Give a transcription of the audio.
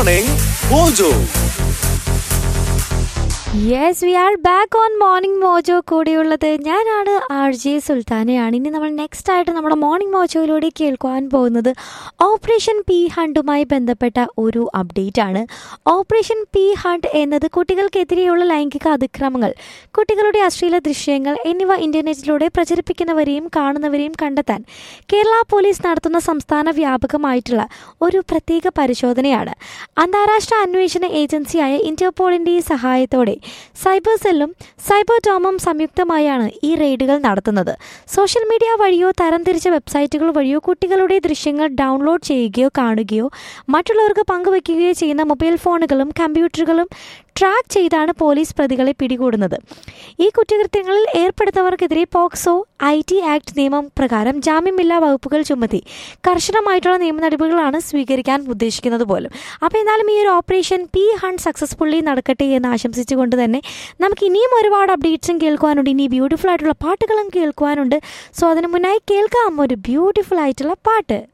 Morning Mojo. Yes we are back on morning mojo കൂടെയുള്ളത് ഞാനാണ് R J സുൽത്താനയാണ് ഇനി നമ്മൾ നെക്സ്റ്റ് ആയിട്ട് നമ്മുടെ മോർണിംഗ് മോജോയിലൂടെ കേൾക്കുവാൻ പോകുന്നത് ഓപ്പറേഷൻ പി ഹണ്ടുമായി ബന്ധപ്പെട്ട ഒരു അപ്ഡേറ്റ് ആണ് ഓപ്പറേഷൻ പി ഹണ്ട് എന്നത് കുട്ടികൾക്കെതിരെയുള്ള ലൈംഗിക അതിക്രമങ്ങൾ കുട്ടികളുടെ അശ്ലീല ദൃശ്യങ്ങൾ എന്നിവ ഇന്റർനെറ്റിലൂടെ പ്രചരിപ്പിക്കുന്നവരെയും കാണുന്നവരെയും കണ്ടെത്താൻ കേരള പോലീസ് നടത്തുന്ന സംസ്ഥാന വ്യാപകമായിട്ടുള്ള ഒരു പ്രത്യേക പരിശോധനയാണ് അന്താരാഷ്ട്ര അന്വേഷണ ഏജൻസിയായ ഇന്റർപോളിന്റെ സഹായത്തോടെ സൈബർ സെല്ലും സൈബർ ടോമും സംയുക്തമായാണ് ഈ റെയ്ഡുകൾ നടത്തുന്നത് സോഷ്യൽ മീഡിയ വഴിയോ തരംതിരിച്ച വെബ്സൈറ്റുകൾ വഴിയോ കുട്ടികളുടെ ദൃശ്യങ്ങൾ ഡൗൺലോഡ് ചെയ്യുകയോ കാണുകയോ മറ്റുള്ളവർക്ക് പങ്കുവയ്ക്കുകയോ ചെയ്യുന്ന മൊബൈൽ ഫോണുകളും കമ്പ്യൂട്ടറുകളും ട്രാക്ക് ചെയ്താണ് പോലീസ് പ്രതികളെ പിടികൂടുന്നത് ഈ കുറ്റകൃത്യങ്ങളിൽ ഏർപ്പെടുന്നവർക്കെതിരെ പോക്സോ ഐ ടി ആക്ട് നിയമം പ്രകാരം ജാമ്യമില്ലാ വകുപ്പുകൾ ചുമത്തി കർശനമായിട്ടുള്ള നിയമ നടപടികളാണ് സ്വീകരിക്കാൻ ഉദ്ദേശിക്കുന്നത് പോലും അപ്പോൾ എന്നാലും ഈ ഒരു ഓപ്പറേഷൻ പി ഹണ്ട് സക്സസ്ഫുള്ളി നടക്കട്ടെ എന്ന് ആശംസിച്ചുകൊണ്ട് തന്നെ നമുക്ക് ഇനിയും ഒരുപാട് അപ്ഡേറ്റ്സും കേൾക്കുവാനുണ്ട് ഇനി ബ്യൂട്ടിഫുൾ ആയിട്ടുള്ള പാട്ടുകളും കേൾക്കുവാനുണ്ട് സോ അതിന് മുന്നായി കേൾക്കാം ഒരു ബ്യൂട്ടിഫുൾ ആയിട്ടുള്ള പാട്ട്